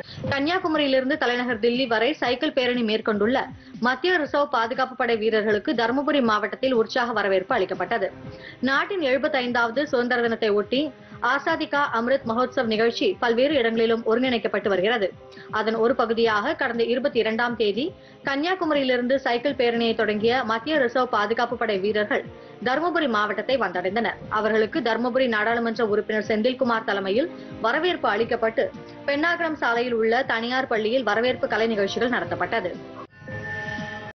கன்னியாகுமரியிலிருந்து தலைநகர் தில்லி வரை சைக்கிள் பேரணி மேற்கொண்டுள்ள மத்திய ரிசர்வ் பாதுகாப்பு படை வீரர்களுக்கு தருமபுரி மாவட்டத்தில் உற்சாக வரவேற்பு அளிக்கப்பட்டது நாட்டின் எழுபத்தைந்தாவது சுதந்திர தினத்தை ஒட்டி ஆசாதி கா அம்ரித் மஹோத்சவ் நிகழ்ச்சி பல்வேறு இடங்களிலும் ஒருங்கிணைக்கப்பட்டு வருகிறது அதன் ஒரு பகுதியாக கடந்த இருபத்தி இரண்டாம் தேதி கன்னியாகுமரியிலிருந்து சைக்கிள் பேரணியை தொடங்கிய மத்திய ரிசர்வ் பாதுகாப்பு படை வீரர்கள் தருமபுரி மாவட்டத்தை வந்தடைந்தனர் அவர்களுக்கு தருமபுரி நாடாளுமன்ற உறுப்பினர் செந்தில்குமார் தலைமையில் வரவேற்பு அளிக்கப்பட்டு பெண்ணாகரம் சாலையில் உள்ள தனியார் பள்ளியில் வரவேற்பு கலை நிகழ்ச்சிகள் நடத்தப்பட்டது